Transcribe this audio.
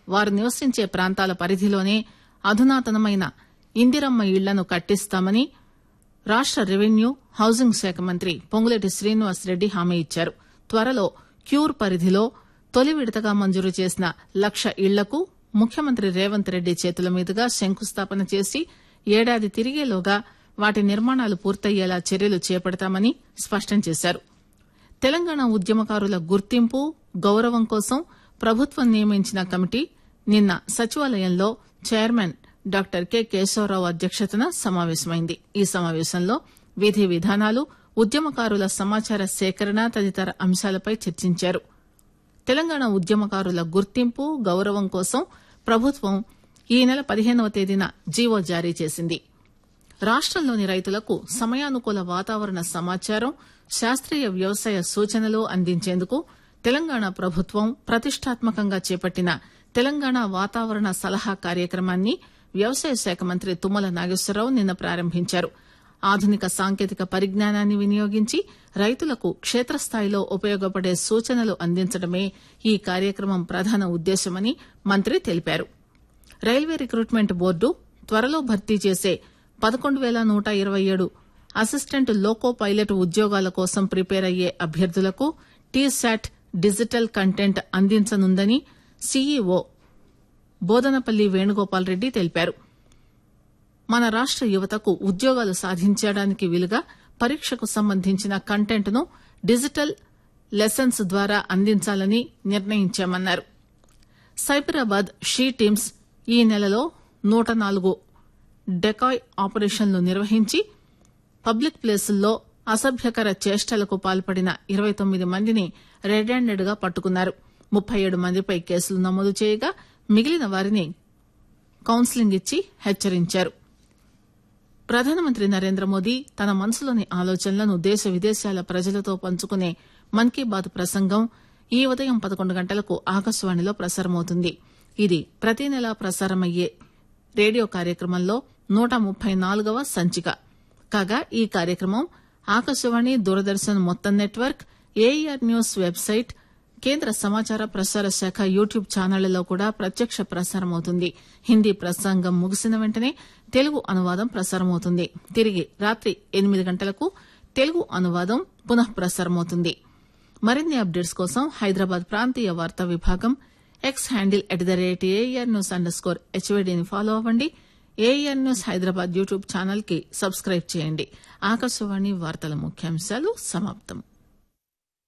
వారు నివసించే ప్రాంతాల పరిధిలోనే అధునాతనమైన ఇందిరమ్మ ఇళ్లను కట్టిస్తామని రాష్ట రెవెన్యూ హౌసింగ్ శాఖ మంత్రి పొంగులేటి శ్రీనివాసరెడ్డి హామీ ఇచ్చారు త్వరలో క్యూర్ పరిధిలో తొలి విడతగా మంజూరు చేసిన లక్ష ఇళ్లకు ముఖ్యమంత్రి రేవంత్ రెడ్డి చేతుల మీదుగా శంకుస్థాపన చేసి ఏడాది తిరిగేలోగా వాటి నిర్మాణాలు పూర్తయ్యేలా చర్యలు చేపడతామని స్పష్టం చేశారు తెలంగాణ ఉద్యమకారుల గుర్తింపు గౌరవం కోసం ప్రభుత్వం నియమించిన కమిటీ నిన్న సచివాలయంలో చైర్మన్ డాక్టర్ కె కేశవరావు అధ్యక్షతన సమావేశమైంది ఈ సమావేశంలో విధి విధానాలు ఉద్యమకారుల సమాచార సేకరణ తదితర అంశాలపై చర్చించారు తెలంగాణ ఉద్యమకారుల గుర్తింపు గౌరవం కోసం ప్రభుత్వం ఈ నెల పదిహేనవ తేదీన జీవో జారీ చేసింది రాష్టంలోని రైతులకు సమయానుకూల వాతావరణ సమాచారం శాస్త్రీయ వ్యవసాయ సూచనలు అందించేందుకు తెలంగాణ ప్రభుత్వం ప్రతిష్టాత్మకంగా చేపట్టిన తెలంగాణ వాతావరణ సలహా కార్యక్రమాన్ని వ్యవసాయ శాఖ మంత్రి తుమ్మల నాగేశ్వరరావు నిన్న ప్రారంభించారు ఆధునిక సాంకేతిక పరిజ్ఞానాన్ని వినియోగించి రైతులకు క్షేత్రస్థాయిలో ఉపయోగపడే సూచనలు అందించడమే ఈ కార్యక్రమం ప్రధాన ఉద్దేశమని మంత్రి తెలిపారు రైల్వే రిక్రూట్మెంట్ బోర్డు త్వరలో భర్తీ చేసే పదకొండు పేల నూట ఇరవై ఏడు అసిస్టెంట్ లోకో పైలట్ ఉద్యోగాల కోసం ప్రిపేర్ అయ్యే అభ్యర్థులకు టీశాట్ డిజిటల్ కంటెంట్ అందించనుందని సీఈఓ బోదనపల్లి వేణుగోపాల్ రెడ్డి తెలిపారు మన రాష్ట యువతకు ఉద్యోగాలు సాధించడానికి వీలుగా పరీక్షకు సంబంధించిన కంటెంట్ ను డిజిటల్ లెసన్స్ ద్వారా అందించాలని నిర్ణయించామన్నారు సైబరాబాద్ షీ టీమ్స్ ఈ నెలలో నూట నాలుగు డెకాయ్ ఆపరేషన్లు నిర్వహించి పబ్లిక్ ప్లేసుల్లో అసభ్యకర చేష్టలకు పాల్పడిన ఇరవై తొమ్మిది మందిని రెడ్ హ్యాండెడ్ గా పట్టుకున్నారు ముప్పై ఏడు మందిపై కేసులు నమోదు చేయగా మిగిలిన వారిని కౌన్సిలింగ్ ఇచ్చి హెచ్చరించారు ప్రధానమంత్రి నరేంద్ర మోదీ తన మనసులోని ఆలోచనలను దేశ విదేశాల ప్రజలతో పంచుకునే మన్ కీ బాత్ ప్రసంగం ఈ ఉదయం పదకొండు గంటలకు ఆకాశవాణిలో ప్రసారమవుతుంది ఇది ప్రతి నెలా ప్రసారమయ్యే రేడియో కార్యక్రమంలో నూట ముప్పై నాలుగవ సంచిక కాగా ఈ కార్యక్రమం ఆకాశవాణి దూరదర్శన్ మొత్తం నెట్వర్క్ ఏఆర్ న్యూస్ వెబ్సైట్ కేంద్ర సమాచార ప్రసార శాఖ యూట్యూబ్ ఛానళ్లలో కూడా ప్రత్యక్ష ప్రసారమవుతుంది హిందీ ప్రసంగం ముగిసిన వెంటనే తెలుగు అనువాదం ప్రసారమవుతుంది తిరిగి రాత్రి ఎనిమిది గంటలకు తెలుగు అనువాదం పునః ప్రసారమవుతుంది మరిన్ని అప్డేట్స్ కోసం హైదరాబాద్ ప్రాంతీయ వార్తా విభాగం X handle at the rate A R news underscore హెచ్వీడీని ఫాలో అవ్వండి A R news Hyderabad YouTube channel కి సబ్స్క్రైబ్ చేయండి ఆకాశవాణి వార్తల ముఖ్యాంశాలు సమాప్తం